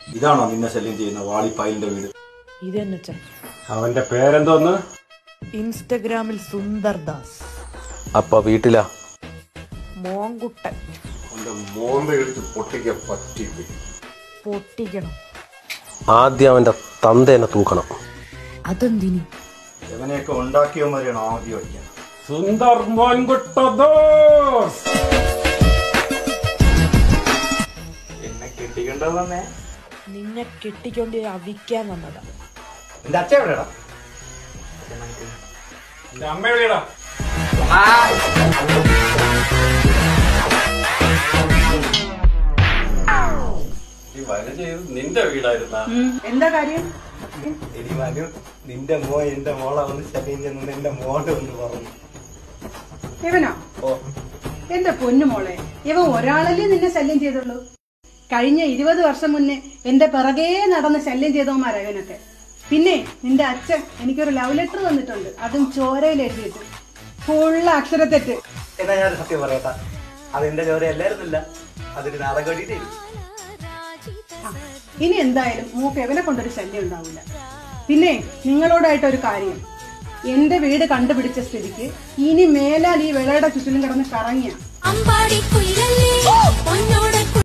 ഇതാണോ നിന്നെ ശല്യം ചെയ്യുന്ന വാളിപ്പായലിന്റെ വീട് ഇതെന്നുവെച്ചാ അവന്റെ പേരെന്തോന്ന് ഇൻസ്റ്റഗ്രാമിൽ സുന്ദർ ദാസ് അപ്പൊ വീട്ടിലാ മോങ്കുട്ടൻ അവന്റെ മോന്ത എടുത്ത് പൊട്ടിക്കാൻ പറ്റില്ല പൊട്ടിക്കണം ആദ്യം അവന്റെ തന്തേനെ തൂക്കണം അതെന്തിനി ഇവനെയൊക്കെ ഉണ്ടാക്കിയവന്മാരെയാണ് ആദ്യം അടിക്കാൻ സുന്ദർ മോൻകുട്ട ദോസ് എന്നെ കെട്ടിക്കണ്ടോ തന്നെ നിന്നെ കെട്ടിക്കൊണ്ട് അവിക്കാൻ വന്നതാ എന്റെ അച്ഛ എവിടെയാടാ എന്റെ അമ്മ എവിടെയാടാ ഈ വന ചെയ്ത് നിന്റെ വീടായിരുന്ന എന്താ കാര്യം എടി മനു നിന്റെ മോ എന്റെ മോളെ വന്ന് ശല്യം ചെയ്യുന്നത് എന്റെ മോളെ ഒന്ന് പറഞ്ഞു ഇവനോ ഓ എന്റെ പൊന്നു മോളെ ഇവൻ ഒരാളല്ലേ നിന്നെ ശല്യം ചെയ്തുള്ളൂ കഴിഞ്ഞ ഇരുപത് വർഷം മുന്നേ എന്റെ പിറകേ നടന്ന് ശല്യം ചെയ്തവന്മാരാ ഇവനൊക്കെ പിന്നെ നിന്റെ അച്ഛൻ എനിക്കൊരു ലവ് ലെറ്റർ തന്നിട്ടുണ്ട് അതും ചോരയിൽ എഴുതിയിട്ട് ഫുള്ള് അക്ഷരത്തെറ്റ് എന്നാ ഞാൻ സത്യം പറയട്ടാ അത് എന്റെ ചോര അല്ലായിരുന്നില്ല അതൊരു നാടകം വേണ്ടിയിട്ടായിരുന്നു ആ, ഇനി എന്തായാലും മൂക്ക് എവനെ കൊണ്ടൊരു ശല്യം ഉണ്ടാവില്ല പിന്നെ നിങ്ങളോടായിട്ട് ഒരു കാര്യം എന്റെ വീട് കണ്ടുപിടിച്ച സ്ഥിതിക്ക് ഇനി മേലാൽ ഈ വിളയുടെ ചുറ്റിലും കിടന്ന് കറങ്ങിയ അമ്പാടി കുയിലല്ലേ പൊന്നോടെ